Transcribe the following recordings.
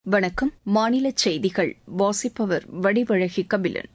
வணக்கம் மாநில செய்திகள் வாசிப்பவர் வடிவழகி கபிலன்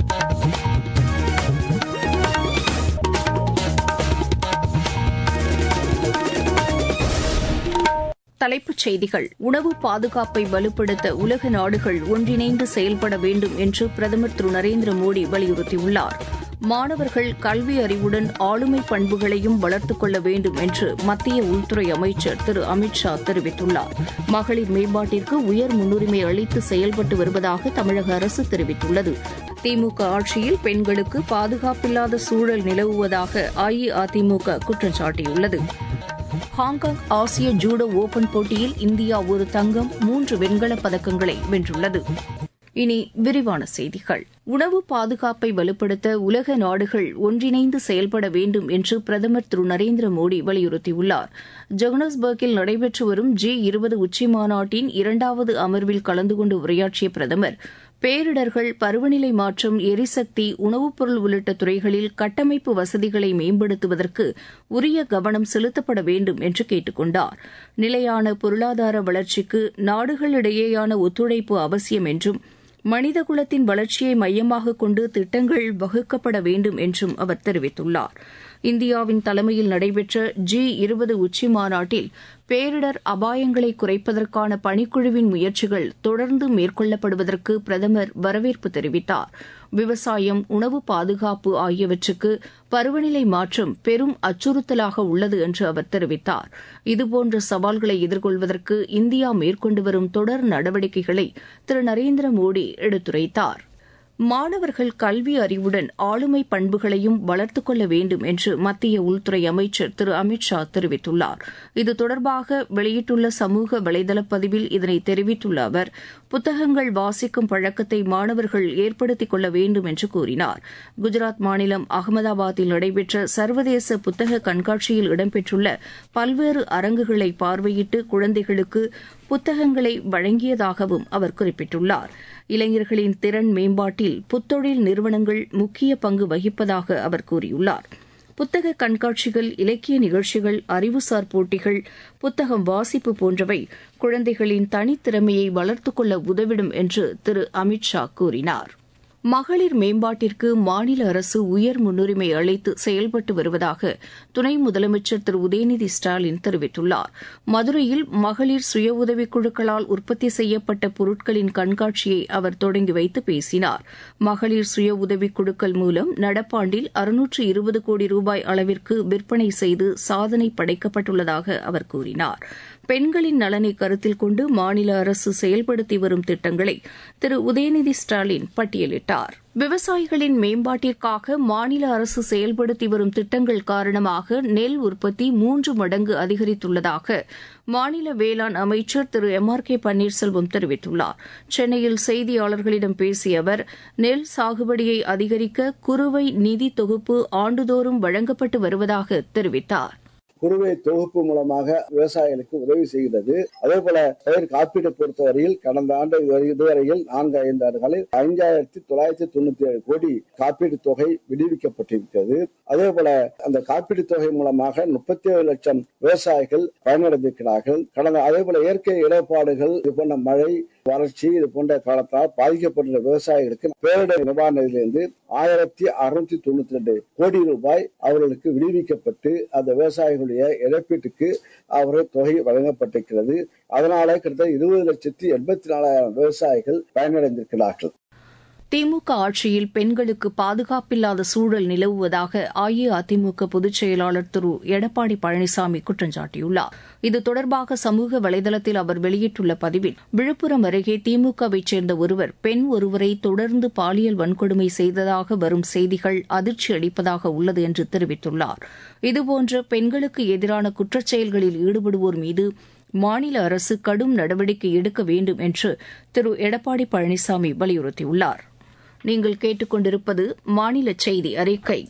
தலைப்புச் செய்திகள் உணவு பாதுகாப்பை வலுப்படுத்த உலக நாடுகள் ஒன்றிணைந்து செயல்பட வேண்டும் என்று பிரதமர் திரு நரேந்திர மோடி வலியுறுத்தியுள்ளார் மாணவர்கள் கல்வி அறிவுடன் ஆளுமை பண்புகளையும் வளர்த்துக் கொள்ள வேண்டும் என்று மத்திய உள்துறை அமைச்சர் திரு அமித் ஷா தெரிவித்துள்ளார் மகளிர் மேம்பாட்டிற்கு உயர் முன்னுரிமை அளித்து செயல்பட்டு வருவதாக தமிழக அரசு தெரிவித்துள்ளது திமுக ஆட்சியில் பெண்களுக்கு பாதுகாப்பில்லாத சூழல் நிலவுவதாக அஇஅதிமுக குற்றம் சாட்டியுள்ளது ஹாங்காங் ஆசிய ஜூடோ ஓபன் போட்டியில் இந்தியா ஒரு தங்கம் மூன்று வெண்கலப் பதக்கங்களை வென்றுள்ளது இனி விரிவான செய்திகள் உணவு பாதுகாப்பை வலுப்படுத்த உலக நாடுகள் ஒன்றிணைந்து செயல்பட வேண்டும் என்று பிரதமர் திரு நரேந்திர மோடி வலியுறுத்தியுள்ளார் ஜோகனஸ்பர்கில் நடைபெற்று வரும் ஜி இருபது உச்சிமாநாட்டின் இரண்டாவது அமர்வில் கலந்து கொண்டு உரையாற்றிய பிரதமர் பேரிடர்கள் பருவநிலை மாற்றம் எரிசக்தி உணவுப் பொருள் உள்ளிட்ட துறைகளில் கட்டமைப்பு வசதிகளை மேம்படுத்துவதற்கு உரிய கவனம் செலுத்தப்பட வேண்டும் என்று கேட்டுக் கொண்டார் நிலையான பொருளாதார வளர்ச்சிக்கு நாடுகளிடையேயான ஒத்துழைப்பு அவசியம் என்றும் மனிதகுலத்தின் வளர்ச்சியை மையமாக கொண்டு திட்டங்கள் வகுக்கப்பட வேண்டும் என்றும் அவர் தெரிவித்துள்ளார் இந்தியாவின் தலைமையில் நடைபெற்ற ஜி இருபது உச்சிமாநாட்டில் பேரிடர் அபாயங்களை குறைப்பதற்கான பணிக்குழுவின் முயற்சிகள் தொடர்ந்து மேற்கொள்ளப்படுவதற்கு பிரதமர் வரவேற்பு தெரிவித்தார் விவசாயம் உணவு பாதுகாப்பு ஆகியவற்றுக்கு பருவநிலை மாற்றம் பெரும் அச்சுறுத்தலாக உள்ளது என்று அவர் தெரிவித்தார் இதுபோன்ற சவால்களை எதிர்கொள்வதற்கு இந்தியா மேற்கொண்டு வரும் தொடர் நடவடிக்கைகளை திரு நரேந்திர மோடி எடுத்துரைத்தார் மாணவர்கள் கல்வி அறிவுடன் ஆளுமை பண்புகளையும் வளர்த்துக் கொள்ள வேண்டும் என்று மத்திய உள்துறை அமைச்சர் திரு அமித் ஷா தெரிவித்துள்ளார் இது தொடர்பாக வெளியிட்டுள்ள சமூக வலைதள பதிவில் இதனை தெரிவித்துள்ள அவர் புத்தகங்கள் வாசிக்கும் பழக்கத்தை மாணவர்கள் ஏற்படுத்திக் கொள்ள வேண்டும் என்று கூறினார் குஜராத் மாநிலம் அகமதாபாத்தில் நடைபெற்ற சர்வதேச புத்தக கண்காட்சியில் இடம்பெற்றுள்ள பல்வேறு அரங்குகளை பார்வையிட்டு குழந்தைகளுக்கு புத்தகங்களை வழங்கியதாகவும் அவர் குறிப்பிட்டுள்ளார் இளைஞர்களின் திறன் மேம்பாட்டில் புத்தொழில் நிறுவனங்கள் முக்கிய பங்கு வகிப்பதாக அவர் கூறியுள்ளார் புத்தக கண்காட்சிகள் இலக்கிய நிகழ்ச்சிகள் அறிவுசார் போட்டிகள் புத்தகம் வாசிப்பு போன்றவை குழந்தைகளின் தனித்திறமையை வளர்த்துக் கொள்ள உதவிடும் என்று திரு அமித் ஷா கூறினார் மகளிர் மேம்பாட்டிற்கு மாநில அரசு உயர் முன்னுரிமை அளித்து செயல்பட்டு வருவதாக துணை முதலமைச்சர் திரு உதயநிதி ஸ்டாலின் தெரிவித்துள்ளார் மதுரையில் மகளிர் சுய உதவிக் குழுக்களால் உற்பத்தி செய்யப்பட்ட பொருட்களின் கண்காட்சியை அவர் தொடங்கி வைத்து பேசினார் மகளிர் சுய உதவிக் குழுக்கள் மூலம் நடப்பாண்டில் அறுநூற்று இருபது கோடி ரூபாய் அளவிற்கு விற்பனை செய்து சாதனை படைக்கப்பட்டுள்ளதாக அவர் கூறினார் பெண்களின் நலனை கருத்தில் கொண்டு மாநில அரசு செயல்படுத்தி வரும் திட்டங்களை திரு உதயநிதி ஸ்டாலின் பட்டியலிட்டார் விவசாயிகளின் மேம்பாட்டிற்காக மாநில அரசு செயல்படுத்தி வரும் திட்டங்கள் காரணமாக நெல் உற்பத்தி மூன்று மடங்கு அதிகரித்துள்ளதாக மாநில வேளாண் அமைச்சர் திரு எம் ஆர் கே பன்னீர்செல்வம் தெரிவித்துள்ளார் சென்னையில் செய்தியாளர்களிடம் பேசிய அவர் நெல் சாகுபடியை அதிகரிக்க குறுவை நிதி தொகுப்பு ஆண்டுதோறும் வழங்கப்பட்டு வருவதாக தெரிவித்தார் குறுவை தொகுப்பு மூலமாக விவசாயிகளுக்கு உதவி செய்கிறது அதே போல பயிர் காப்பீடு பொறுத்தவரையில் கடந்த ஆண்டு இதுவரையில் நான்கு ஐந்து ஆண்டுகளில் ஐந்தாயிரத்தி தொள்ளாயிரத்தி தொண்ணூத்தி ஏழு கோடி காப்பீடு தொகை விடுவிக்கப்பட்டிருக்கிறது அதே போல அந்த காப்பீடு தொகை மூலமாக முப்பத்தி ஏழு லட்சம் விவசாயிகள் பயனடைந்திருக்கிறார்கள் கடந்த அதே போல இயற்கை இடர்பாடுகள் இது போன்ற மழை வறட்சி இது போன்ற காலத்தால் பாதிக்கப்பட்டுள்ள விவசாயிகளுக்கு பேரிடர் நிவாரண நிதியிலிருந்து ஆயிரத்தி அறுநூத்தி தொண்ணூத்தி ரெண்டு கோடி ரூபாய் அவர்களுக்கு விடுவிக்கப்பட்டு அந்த விவசாயிகளுடைய இழப்பீட்டுக்கு அவர்கள் தொகை வழங்கப்பட்டிருக்கிறது அதனால கிட்டத்தட்ட இருபது லட்சத்தி எண்பத்தி நாலாயிரம் விவசாயிகள் பயனடைந்திருக்கிறார்கள் திமுக ஆட்சியில் பெண்களுக்கு பாதுகாப்பில்லாத சூழல் நிலவுவதாக அஇஅதிமுக பொதுச் செயலாளர் திரு எடப்பாடி பழனிசாமி குற்றம் சாட்டியுள்ளார் இது தொடர்பாக சமூக வலைதளத்தில் அவர் வெளியிட்டுள்ள பதிவில் விழுப்புரம் அருகே திமுகவைச் சேர்ந்த ஒருவர் பெண் ஒருவரை தொடர்ந்து பாலியல் வன்கொடுமை செய்ததாக வரும் செய்திகள் அதிர்ச்சி அளிப்பதாக உள்ளது என்று தெரிவித்துள்ளார் இதுபோன்ற பெண்களுக்கு எதிரான குற்றச்செயல்களில் ஈடுபடுவோர் மீது மாநில அரசு கடும் நடவடிக்கை எடுக்க வேண்டும் என்று திரு எடப்பாடி பழனிசாமி வலியுறுத்தியுள்ளார் நீங்கள் கேட்டுக்கொண்டிருப்பது மாநில செய்தி அறிக்கை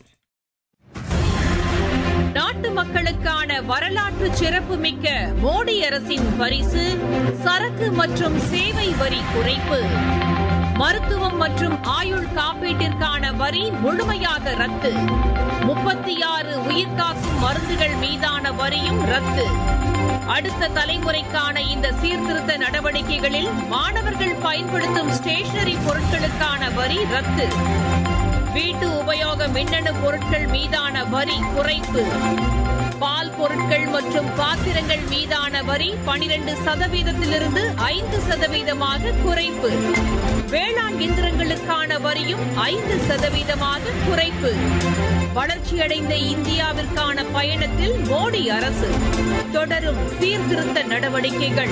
நாட்டு மக்களுக்கான வரலாற்று சிறப்புமிக்க மோடி அரசின் பரிசு சரக்கு மற்றும் சேவை வரி குறைப்பு மருத்துவம் மற்றும் ஆயுள் காப்பீட்டிற்கான வரி முழுமையாக ரத்து முப்பத்தி ஆறு உயிர்காக்கும் மருந்துகள் மீதான வரியும் ரத்து அடுத்த தலைமுறைக்கான இந்த சீர்திருத்த நடவடிக்கைகளில் மாணவர்கள் பயன்படுத்தும் ஸ்டேஷனரி பொருட்களுக்கான வரி ரத்து வீட்டு உபயோக மின்னணு பொருட்கள் மீதான வரி குறைப்பு பால் பொருட்கள் மற்றும் பாத்திரங்கள் மீதான வரி பனிரெண்டு சதவீதத்திலிருந்து ஐந்து சதவீதமாக குறைப்பு வேளாண் இயந்திரங்களுக்கான வரியும் ஐந்து சதவீதமாக குறைப்பு வளர்ச்சியடைந்த இந்தியாவிற்கான பயணத்தில் மோடி அரசு தொடரும் சீர்திருத்த நடவடிக்கைகள்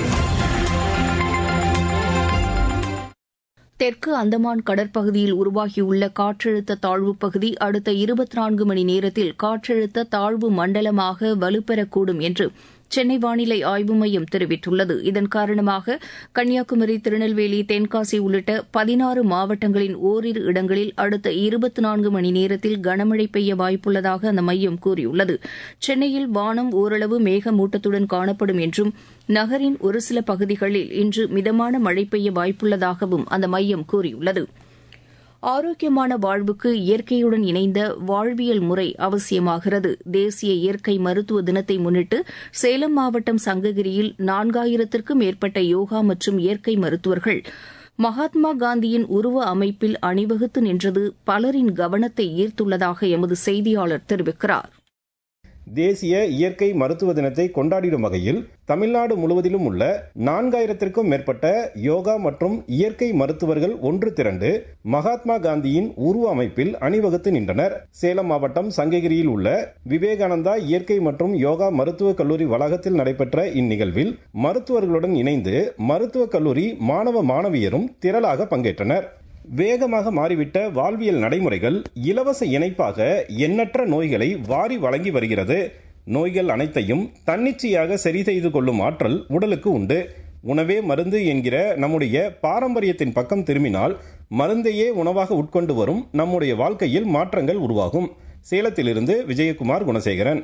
தெற்கு அந்தமான் கடற்பகுதியில் உருவாகியுள்ள காற்றழுத்த தாழ்வு பகுதி அடுத்த இருபத்தி நான்கு மணி நேரத்தில் காற்றழுத்த தாழ்வு மண்டலமாக வலுப்பெறக்கூடும் என்று சென்னை வானிலை ஆய்வு மையம் தெரிவித்துள்ளது இதன் காரணமாக கன்னியாகுமரி திருநெல்வேலி தென்காசி உள்ளிட்ட பதினாறு மாவட்டங்களின் ஓரிரு இடங்களில் அடுத்த இருபத்தி நான்கு மணி நேரத்தில் கனமழை பெய்ய வாய்ப்புள்ளதாக அந்த மையம் கூறியுள்ளது சென்னையில் வானம் ஓரளவு மேகமூட்டத்துடன் காணப்படும் என்றும் நகரின் ஒரு சில பகுதிகளில் இன்று மிதமான மழை பெய்ய வாய்ப்புள்ளதாகவும் அந்த மையம் கூறியுள்ளது ஆரோக்கியமான வாழ்வுக்கு இயற்கையுடன் இணைந்த வாழ்வியல் முறை அவசியமாகிறது தேசிய இயற்கை மருத்துவ தினத்தை முன்னிட்டு சேலம் மாவட்டம் சங்ககிரியில் நான்காயிரத்திற்கும் மேற்பட்ட யோகா மற்றும் இயற்கை மருத்துவர்கள் மகாத்மா காந்தியின் உருவ அமைப்பில் அணிவகுத்து நின்றது பலரின் கவனத்தை ஈர்த்துள்ளதாக எமது செய்தியாளர் தெரிவிக்கிறார் தேசிய இயற்கை மருத்துவ தினத்தை கொண்டாடிடும் வகையில் தமிழ்நாடு முழுவதிலும் உள்ள நான்காயிரத்திற்கும் மேற்பட்ட யோகா மற்றும் இயற்கை மருத்துவர்கள் ஒன்று திரண்டு மகாத்மா காந்தியின் உருவ அமைப்பில் அணிவகுத்து நின்றனர் சேலம் மாவட்டம் சங்ககிரியில் உள்ள விவேகானந்தா இயற்கை மற்றும் யோகா மருத்துவக் கல்லூரி வளாகத்தில் நடைபெற்ற இந்நிகழ்வில் மருத்துவர்களுடன் இணைந்து மருத்துவக் கல்லூரி மாணவ மாணவியரும் திரளாக பங்கேற்றனர் வேகமாக மாறிவிட்ட வாழ்வியல் நடைமுறைகள் இலவச இணைப்பாக எண்ணற்ற நோய்களை வாரி வழங்கி வருகிறது நோய்கள் அனைத்தையும் தன்னிச்சையாக சரி செய்து கொள்ளும் ஆற்றல் உடலுக்கு உண்டு உணவே மருந்து என்கிற நம்முடைய பாரம்பரியத்தின் பக்கம் திரும்பினால் மருந்தையே உணவாக உட்கொண்டு வரும் நம்முடைய வாழ்க்கையில் மாற்றங்கள் உருவாகும் சேலத்திலிருந்து விஜயகுமார் குணசேகரன்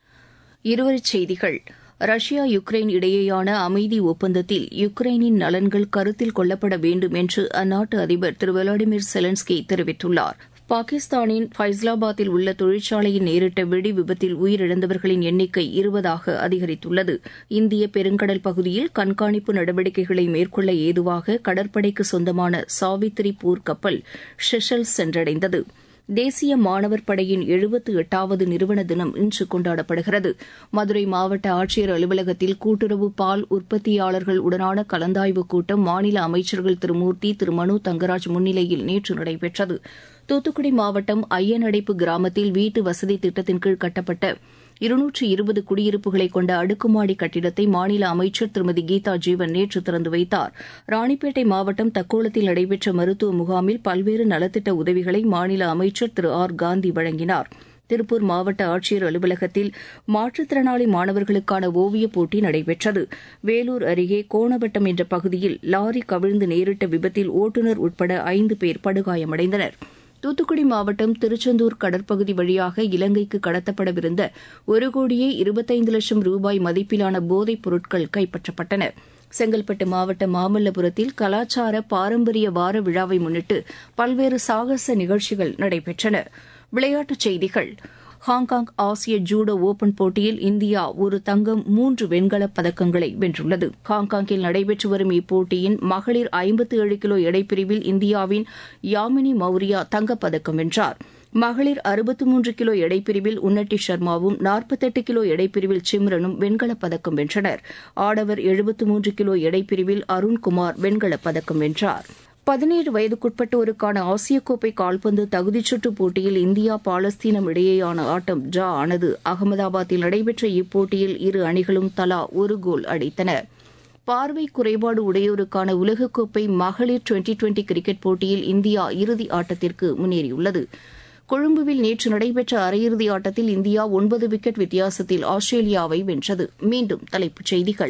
இருவரிச் செய்திகள் ரஷ்யா யுக்ரைன் இடையேயான அமைதி ஒப்பந்தத்தில் யுக்ரைனின் நலன்கள் கருத்தில் கொள்ளப்பட வேண்டும் என்று அந்நாட்டு அதிபர் திரு விளாடிமிர் செலன்ஸ்கி தெரிவித்துள்ளார் பாகிஸ்தானின் ஃபைஸ்லாபாத்தில் உள்ள தொழிற்சாலையில் நேரிட்ட வெடி விபத்தில் உயிரிழந்தவர்களின் எண்ணிக்கை இருபதாக அதிகரித்துள்ளது இந்திய பெருங்கடல் பகுதியில் கண்காணிப்பு நடவடிக்கைகளை மேற்கொள்ள ஏதுவாக கடற்படைக்கு சொந்தமான சாவித்திரி போர் கப்பல் ஷெஷல்ஸ் சென்றடைந்தது தேசிய மாணவர் படையின் எழுபத்து எட்டாவது நிறுவன தினம் இன்று கொண்டாடப்படுகிறது மதுரை மாவட்ட ஆட்சியர் அலுவலகத்தில் கூட்டுறவு பால் உற்பத்தியாளர்கள் உடனான கலந்தாய்வுக் கூட்டம் மாநில அமைச்சர்கள் திரு மூர்த்தி திரு மனு தங்கராஜ் முன்னிலையில் நேற்று நடைபெற்றது தூத்துக்குடி மாவட்டம் ஐயனடைப்பு கிராமத்தில் வீட்டு வசதி திட்டத்தின் கீழ் கட்டப்பட்ட இருநூற்று இருபது குடியிருப்புகளை கொண்ட அடுக்குமாடி கட்டிடத்தை மாநில அமைச்சர் திருமதி கீதா ஜீவன் நேற்று திறந்து வைத்தார் ராணிப்பேட்டை மாவட்டம் தக்கோலத்தில் நடைபெற்ற மருத்துவ முகாமில் பல்வேறு நலத்திட்ட உதவிகளை மாநில அமைச்சர் திரு ஆர் காந்தி வழங்கினார் திருப்பூர் மாவட்ட ஆட்சியர் அலுவலகத்தில் மாற்றுத்திறனாளி மாணவர்களுக்கான ஓவியப் போட்டி நடைபெற்றது வேலூர் அருகே கோணவட்டம் என்ற பகுதியில் லாரி கவிழ்ந்து நேரிட்ட விபத்தில் ஓட்டுநர் உட்பட ஐந்து பேர் படுகாயமடைந்தனா் தூத்துக்குடி மாவட்டம் திருச்செந்தூர் கடற்பகுதி வழியாக இலங்கைக்கு கடத்தப்படவிருந்த ஒரு கோடியே இருபத்தைந்து லட்சம் ரூபாய் மதிப்பிலான போதைப் பொருட்கள் கைப்பற்றப்பட்டன செங்கல்பட்டு மாவட்டம் மாமல்லபுரத்தில் கலாச்சார பாரம்பரிய வார விழாவை முன்னிட்டு பல்வேறு சாகச நிகழ்ச்சிகள் நடைபெற்றன விளையாட்டுச் செய்திகள் ஹாங்காங் ஆசிய ஜூடோ ஓபன் போட்டியில் இந்தியா ஒரு தங்கம் மூன்று வெண்கலப் பதக்கங்களை வென்றுள்ளது ஹாங்காங்கில் நடைபெற்று வரும் இப்போட்டியின் மகளிர் ஐம்பத்து ஏழு கிலோ எடைப்பிரிவில் இந்தியாவின் யாமினி மௌரியா தங்கப்பதக்கம் வென்றார் மகளிர் அறுபத்து மூன்று கிலோ எடைப்பிரிவில் உன்னட்டி சர்மாவும் நாற்பத்தெட்டு கிலோ எடைப்பிரிவில் சிம்ரனும் வெண்கலப் பதக்கம் வென்றனர் ஆடவர் எழுபத்து மூன்று கிலோ எடைப்பிரிவில் அருண்குமார் வெண்கலப் பதக்கம் வென்றார் பதினேழு வயதுக்குட்பட்டோருக்கான ஆசிய கோப்பை கால்பந்து தகுதிச்சுற்று போட்டியில் இந்தியா பாலஸ்தீனம் இடையேயான ஆட்டம் டிரா ஆனது அகமதாபாத்தில் நடைபெற்ற இப்போட்டியில் இரு அணிகளும் தலா ஒரு கோல் அடித்தன பார்வை குறைபாடு உடையோருக்கான உலகக்கோப்பை மகளிர் டுவெண்டி டுவெண்டி கிரிக்கெட் போட்டியில் இந்தியா இறுதி ஆட்டத்திற்கு முன்னேறியுள்ளது கொழும்புவில் நேற்று நடைபெற்ற அரையிறுதி ஆட்டத்தில் இந்தியா ஒன்பது விக்கெட் வித்தியாசத்தில் ஆஸ்திரேலியாவை வென்றது மீண்டும் தலைப்புச் செய்திகள்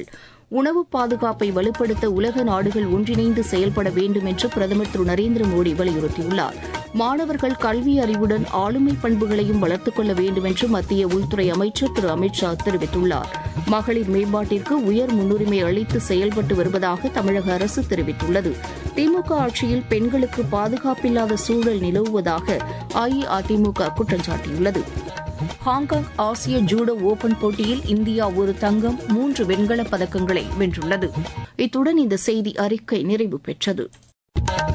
உணவு பாதுகாப்பை வலுப்படுத்த உலக நாடுகள் ஒன்றிணைந்து செயல்பட வேண்டும் என்று பிரதமர் திரு நரேந்திர மோடி வலியுறுத்தியுள்ளார் மாணவர்கள் கல்வி அறிவுடன் ஆளுமை பண்புகளையும் வளர்த்துக் கொள்ள வேண்டும் என்று மத்திய உள்துறை அமைச்சர் திரு அமித் ஷா தெரிவித்துள்ளார் மகளிர் மேம்பாட்டிற்கு உயர் முன்னுரிமை அளித்து செயல்பட்டு வருவதாக தமிழக அரசு தெரிவித்துள்ளது திமுக ஆட்சியில் பெண்களுக்கு பாதுகாப்பில்லாத சூழல் நிலவுவதாக அஇஅதிமுக குற்றம் சாட்டியுள்ளது ஹாங்காங் ஆசிய ஜூடோ ஓபன் போட்டியில் இந்தியா ஒரு தங்கம் மூன்று வெண்கலப் பதக்கங்களை வென்றுள்ளது இத்துடன் இந்த செய்தி அறிக்கை நிறைவு பெற்றது